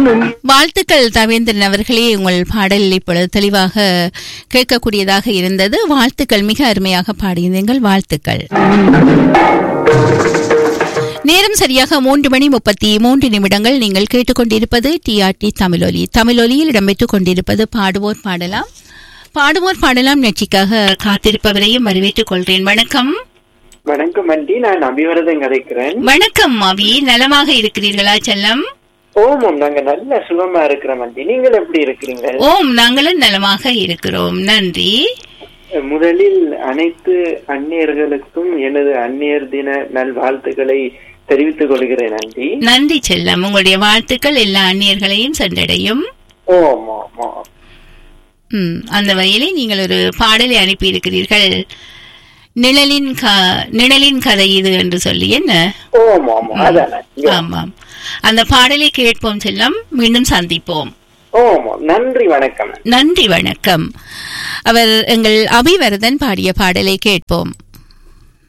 இன்னும் வாழ்த்துக்கள் தவேந்திரன் அவர்களே உங்கள் பாடல் இப்பொழுது தெளிவாக கேட்கக்கூடியதாக இருந்தது வாழ்த்துக்கள் மிக அருமையாக பாடியிருந்தீர்கள் வாழ்த்துக்கள் நேரம் சரியாக மூன்று மணி முப்பத்தி மூன்று நிமிடங்கள் நீங்கள் கேட்டுக்கொண்டிருப்பது டிஆர்டி தமிழொலி தமிழொலியில் இடம்பெற்றுக் கொண்டிருப்பது பாடுவோர் பாடலாம் பாடுவோர் பாடலாம் நிகழ்ச்சிக்காக காத்திருப்பவரையும் வரவேற்றுக் கொள்கிறேன் வணக்கம் வணக்கம் ஆண்டி நான் அபிவரதன் கதைக்கிறேன் வணக்கம் அவி நலமாக இருக்கிறீர்களா செல்லம் ஓமம் நாங்க நல்ல சுகமா இருக்கிறோம் ஆண்டி நீங்கள் எப்படி இருக்கிறீங்க ஓம் நாங்களும் நலமாக இருக்கிறோம் நன்றி முதலில் அனைத்து அந்நியர்களுக்கும் எனது அந்நியர் தின நல்வாழ்த்துக்களை தெரிவித்துக் கொள்கிறேன் ஆண்டி நன்றி செல்லம் உங்களுடைய வாழ்த்துக்கள் எல்லா அந்நியர்களையும் சென்றடையும் ஓம் ஓம் ஓம். ம், அந்த வகையிலே நீங்கள் ஒரு பாடலை அனுப்பியிருக்கிறீர்கள் நிழலின் க நிழலின் கதை இது என்று சொல்லி என்ன ஓம் ஓம் அதானே ஆமாம் அந்த பாடலை கேட்போம் செல்லம் மீண்டும் சந்திப்போம் ஓம் ஓம் நன்றி வணக்கம் நன்றி வணக்கம் அவர் எங்கள் அபிவரதன் பாடிய பாடலை கேட்போம்